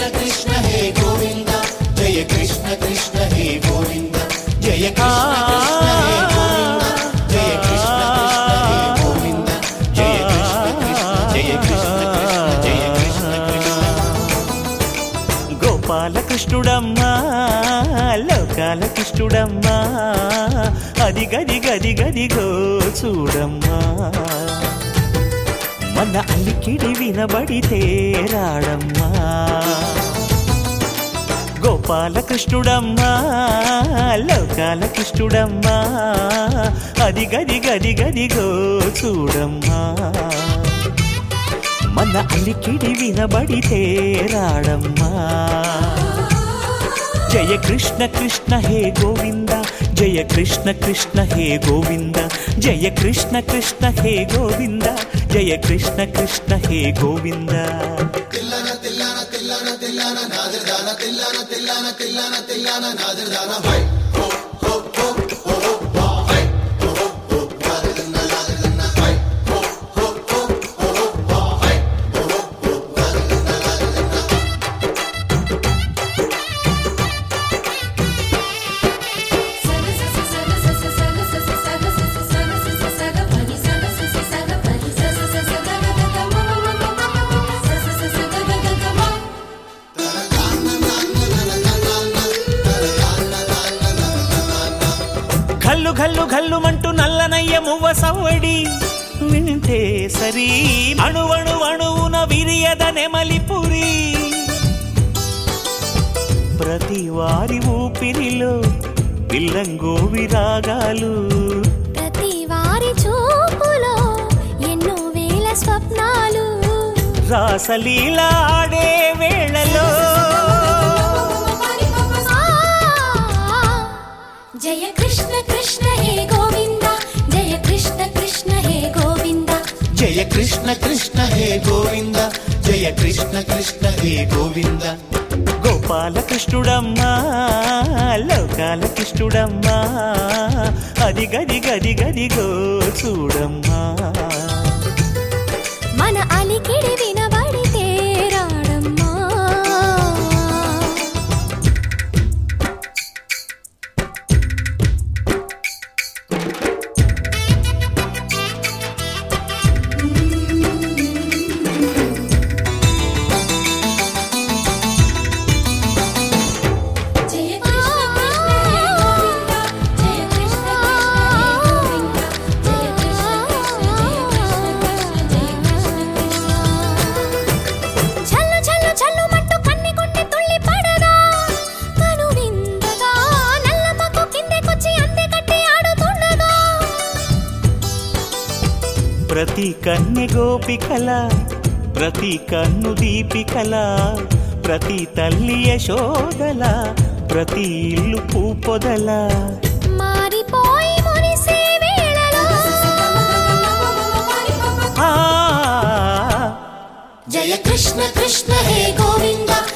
కృష్ణ హే గోవింద జయ కృష్ణ కృష్ణ హే గోవింద జయ కృష్ణ కృష్ణ హే గోవింద జయ కృష్ణ కృష్ణ హే గోవింద జయ కృష్ణ కృష్ణ జయ కృష్ణ కృష్ణ జయ కృష్ణ కృష్ణ గోపాలకృష్ణుడమ్మా లోకాల కృష్ణుడమ్మా అది గది గది గదిగో చూడమ్మా మన అలికిడి వినబడితే రాడమ్మా గోపాలకృష్ణుడమ్మా లోకాల కృష్ణుడమ్మా అది గది గది గదిగో చూడమ్మా మన అలికిడి వినబడితే రాడమ్మా జయ కృష్ణ కృష్ణ హే గోవింద జయ కృష్ణ కృష్ణ హే గోవింద జయ కృష్ణ కృష్ణ హే గోవింద జయ కృష్ణ కృష్ణ హే గోవింద ఘల్లు ఘల్లు ఘల్లుమంటూ నల్లనయ్య మువ్వ సవ్వడి వింటే సరి అణువణు అణువున విరియద నెమలిపురి ప్రతి వారి ఊపిరిలో పిల్లంగో విరాగాలు ప్రతి వారి చూపులో ఎన్నో వేల స్వప్నాలు రాసలీల ఆడే వేళలో ఆ, జయ కృష్ణ కృష్ణ హే గోవింద జయ కృష్ణ కృష్ణ హే గోవింద జయ కృష్ణ కృష్ణ హే గోవింద జయ కృష్ణ కృష్ణ హే గోవింద గోపాలకృష్ణుడమ్మా లోకాల కృష్ణుడమ్మా అది గది గది గదిగో చూడమ్మా మన అలికిడి వినబడితే రాడమ్మా జయ కృష్ణ కృష్ణ హే గోవింద జయ కృష్ణ కృష్ణ హే గోవింద జయ కృష్ణ కృష్ణ జయ కృష్ణ కృష్ణ జయ కృష్ణ కృష్ణ చల్లు చల్లు చల్లు మట్టు కన్ని కొండి తుళ్ళి పడదా కను విందగా నల్లమకు కిందకొచ్చి అందే కట్టి ఆడుతుండగా ప్రతి కన్నె గోపికల ప్రతి కన్ను దీపికల ప్రతి తల్లి యశోదల ప్రతి ఇల్లు పూపొదల మారిపోయి మురిసే వేళలో ఆ జయ కృష్ణ కృష్ణ హే గోవింద